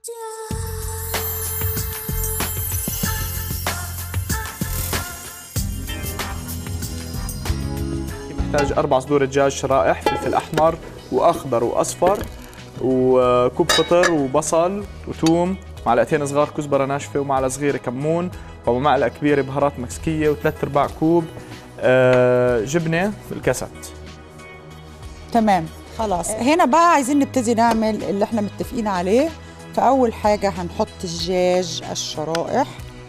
محتاج أربع صدور دجاج شرائح فلفل أحمر وأخضر وأصفر وكوب فطر وبصل وثوم معلقتين صغار كزبرة ناشفة ومعلقة صغيرة كمون ومعلقة كبيرة بهارات مكسيكية وثلاث أرباع كوب آه، جبنة بالكاسات تمام خلاص هنا بقى عايزين نبتدي نعمل اللي احنا متفقين عليه فأول حاجة هنحط الدجاج الشرائح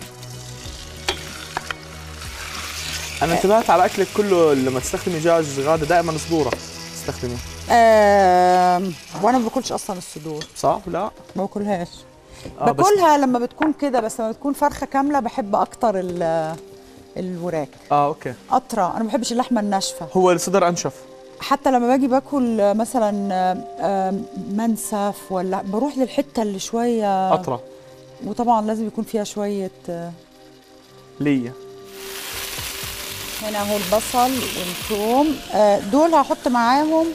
أنا انتبهت على أكلك كله لما تستخدمي دجاج غادة دائما صدورة تستخدمي آم، وانا ما باكلش اصلا الصدور صح لا ما باكلهاش آه، بس- باكلها لما بتكون كده بس لما بتكون فرخه كامله بحب اكتر ال- الوراك اه اوكي اطرى انا ما بحبش اللحمه الناشفه هو الصدر انشف حتى لما باجي باكل مثلا آم، منسف ولا بروح للحته اللي شويه اطرى وطبعا لازم يكون فيها شويه آه، ليا هنا اهو البصل والثوم آه، دول هحط معاهم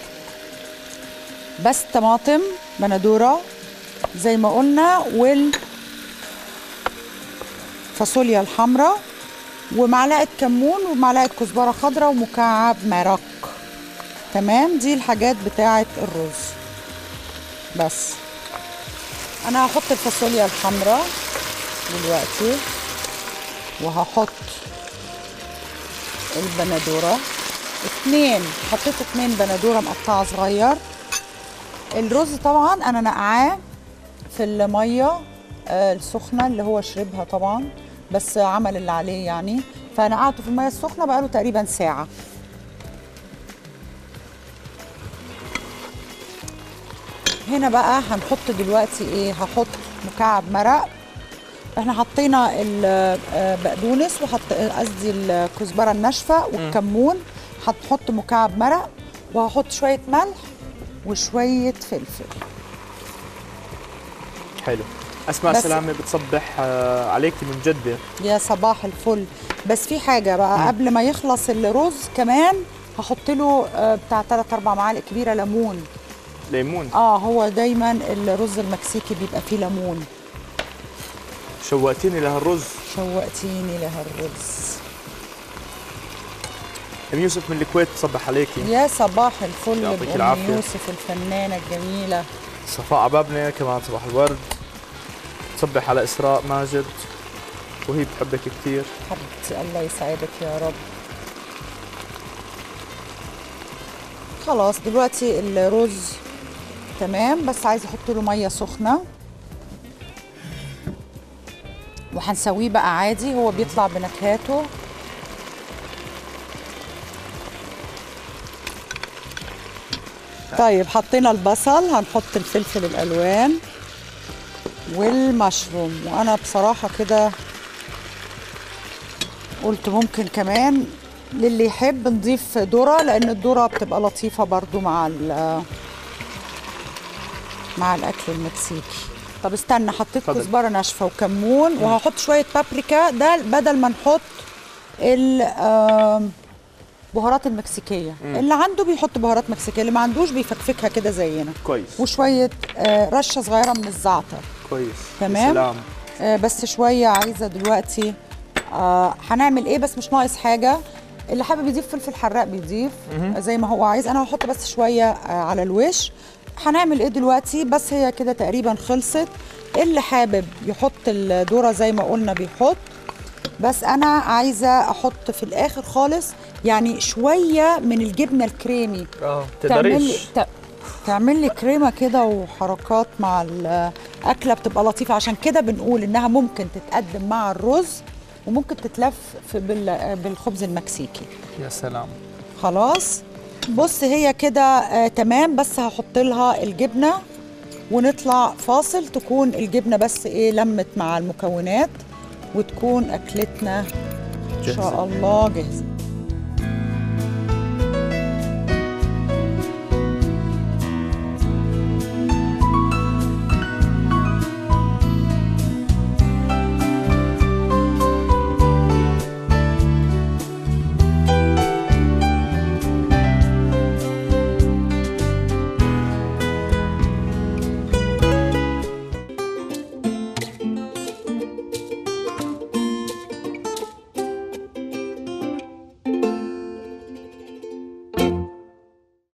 بس طماطم بندوره زي ما قلنا وال فاصوليا الحمراء ومعلقه كمون ومعلقه كزبره خضراء ومكعب مرق تمام دي الحاجات بتاعه الرز بس انا هحط الفاصوليا الحمراء دلوقتي وهحط البندوره اتنين حطيت اتنين بندوره مقطعه صغير الرز طبعا انا نقعاه في الميه آه، السخنه اللي هو شربها طبعا بس عمل اللي عليه يعني فنقعته في الميه السخنه بقاله تقريبا ساعه هنا بقى هنحط دلوقتي ايه هحط مكعب مرق احنا حطينا البقدونس وحط قصدي الكزبره الناشفه والكمون هنحط مكعب مرق وهحط شويه ملح وشويه فلفل حلو اسماء بس- سلامه بتصبح آه، عليكي من جده يا صباح الفل بس في حاجه بقى قبل ما يخلص الرز كمان هحط له آه، بتاع 3 4 معالق كبيره ليمون ليمون اه هو دايما الرز المكسيكي بيبقى فيه ليمون شوقتيني لهالرز شوقتيني لهالرز ام يوسف من الكويت تصبح عليكي يا صباح الفل يعطيك بأم العافية. يوسف الفنانه الجميله صفاء عبابنه كمان صباح الورد تصبح على اسراء ماجد وهي بتحبك كثير حبيبتي الله يسعدك يا رب خلاص دلوقتي الرز تمام بس عايزه احط له ميه سخنه وهنسويه بقى عادي هو بيطلع بنكهاته طيب حطينا البصل هنحط الفلفل الالوان والمشروم وانا بصراحه كده قلت ممكن كمان للي يحب نضيف ذره لان الذره بتبقى لطيفه برضو مع ال- مع الاكل المكسيكي طب استنى حطيت اتفضل. كزبره ناشفه وكمون وهحط شويه بابريكا ده بدل ما نحط ال آم، بهارات المكسيكية اللي عنده بيحط بهارات مكسيكية اللي ما عندوش بيفكفكها كده زينا كويس وشوية آه، رشة صغيرة من الزعتر كويس تمام. سلام آه، بس شويه عايزه دلوقتي آه، هنعمل ايه بس مش ناقص حاجه اللي حابب يضيف فلفل حراق بيضيف زي ما هو عايز انا هحط بس شويه آه، على الوش هنعمل ايه دلوقتي بس هي كده تقريبا خلصت اللي حابب يحط الذره زي ما قلنا بيحط بس انا عايزه احط في الاخر خالص يعني شويه من الجبنه الكريمي اه تعمل لي تقدريش ت- تعمل لي كريمه كده وحركات مع الاكله بتبقى لطيفه عشان كده بنقول انها ممكن تتقدم مع الرز وممكن تتلف في بال- بالخبز المكسيكي يا سلام خلاص بص هي كده آه تمام بس هحط لها الجبنه ونطلع فاصل تكون الجبنه بس ايه لمت مع المكونات وتكون اكلتنا ان جاهزة. شاء الله جاهزه